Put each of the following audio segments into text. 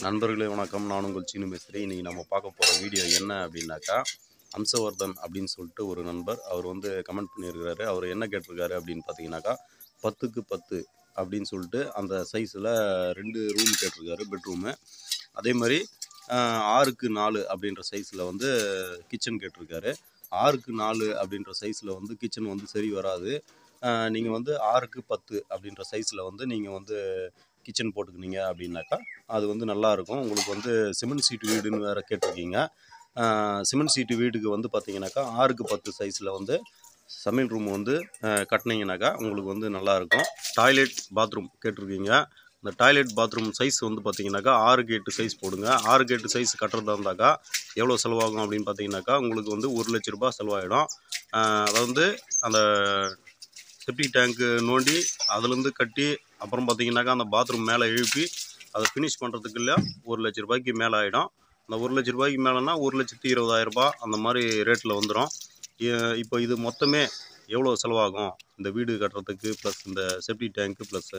நண்பர்களே வணக்கம் நான் உங்கள் சீனு பேசுகிறேன் இன்றைக்கி நம்ம பார்க்க போகிற வீடியோ என்ன அப்படின்னாக்கா அம்சவர்தன் அப்படின்னு சொல்லிட்டு ஒரு நண்பர் அவர் வந்து கமெண்ட் பண்ணியிருக்கிறாரு அவர் என்ன கேட்டிருக்காரு அப்படின்னு பார்த்தீங்கன்னாக்கா பத்துக்கு பத்து அப்படின்னு சொல்லிட்டு அந்த சைஸில் ரெண்டு ரூம் கேட்டிருக்காரு பெட்ரூமு அதே மாதிரி ஆஹ், ஆறுக்கு நாலு அப்படின்ற சைஸில் வந்து கிச்சன் கேட்டிருக்காரு ஆறுக்கு நாலு அப்படின்ற சைஸில் வந்து கிச்சன் வந்து சரி வராது நீங்கள் வந்து ஆறுக்கு பத்து அப்படின்ற சைஸில் வந்து நீங்கள் வந்து கிச்சன் போட்டுக்கினீங்க அப்படின்னாக்கா அது வந்து நல்லா இருக்கும் உங்களுக்கு வந்து சிமெண்ட் சீட்டு வீடுன்னு வேறு கேட்டிருக்கீங்க சிமெண்ட் சீட்டு வீடுக்கு வந்து பார்த்தீங்கன்னாக்கா ஆறுக்கு பத்து சைஸில் வந்து சமையல் ரூம் வந்து அஹ், கட்டுனீங்கனாக்கா உங்களுக்கு வந்து நல்லா இருக்கும் டாய்லெட் பாத்ரூம் கேட்டிருக்கீங்க இந்த டாய்லெட் பாத்ரூம் சைஸ் வந்து பார்த்தீங்கன்னாக்கா ஆறுக்கு எட்டு சைஸ் போடுங்க ஆறுக்கு எட்டு சைஸ் கட்டுறதா இருந்தாக்கா எவ்வளோ செலவாகும் அப்படின்னு பார்த்தீங்கன்னாக்கா உங்களுக்கு வந்து ஒரு லட்ச ரூபாய் செலவாயிடும் அஹ், அதாவது வந்து அந்த செப்டிக் டேங்க்கு நோண்டி அதுலேருந்து கட்டி அப்புறம் பார்த்தீங்கன்னாக்கா அந்த பாத்ரூம் மேலே எழுப்பி அதை ஃபினிஷ் பண்ணுறதுக்குள்ள ஒரு லட்ச ரூபாய்க்கு மேலே ஆகிடும் அந்த ஒரு லட்ச ரூபாய்க்கு மேலேனா ஒரு லட்சத்தி இருபதாயிரம் ரூபாய் அந்த மாதிரி ரேட்டில் வந்துடும் இப்போ இது மொத்தமே எவ்வளோ செலவாகும் இந்த வீடு கட்டுறதுக்கு ப்ளஸ் இந்த septic tank plus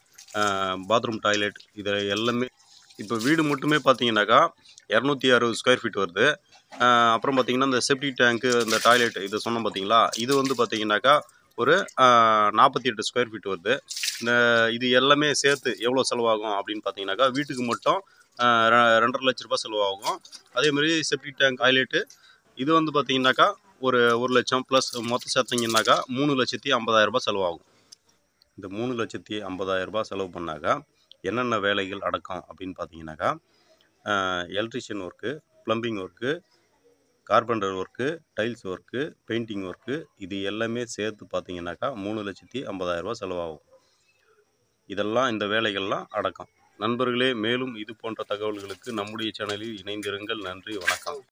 bathroom toilet இதை எல்லாமே இப்போ வீடு மட்டுமே பார்த்தீங்கன்னாக்கா இரநூத்தி அறுபது ஸ்கொயர் ஃபீட் வருது அஹ் அப்புறம் பார்த்தீங்கன்னா இந்த செப்டிக் டேங்க்கு இந்த டாய்லெட் இது சொன்னோம் பார்த்தீங்களா இது வந்து பார்த்தீங்கன்னாக்கா ஒரு நாற்பத்தி எட்டு ஸ்கொயர் ஃபீட் வருது இந்த இது எல்லாமே சேர்த்து எவ்வளோ செலவாகும் அப்படின்னு பார்த்தீங்கன்னாக்கா வீட்டுக்கு மட்டும் ஆஹ் ரெ- ரெண்டரை லட்ச ரூபாய் செலவாகும் அதே மாதிரி செப்டிக் டேங்க் டாய்லெட்டு இது வந்து பார்த்தீங்கன்னாக்கா ஒரு ஒரு லட்சம் ப்ளஸ் மொத்தம் சேர்த்திங்கன்னாக்கா மூணு லட்சத்தி ஐம்பதாயிரம் ரூபாய் செலவாகும் இந்த மூணு லட்சத்தி ஐம்பதாயிரம் ரூபாய் செலவு பண்ணாக்கா என்னென்ன வேலைகள் அடக்கம் அப்படின்னு பார்த்தீங்கன்னாக்கா electrician work plumbing work carpenter work tiles work painting work இது எல்லாமே சேர்த்து பார்த்தீங்கன்னாக்கா மூணு லட்சத்தி ஐம்பதாயிரம் ரூபாய் செலவாகும் இதெல்லாம் இந்த வேலைகள்லாம் அடக்கம் நண்பர்களே மேலும் இது போன்ற தகவல்களுக்கு நம்முடைய சேனலில் இணைந்திருங்கள் நன்றி வணக்கம்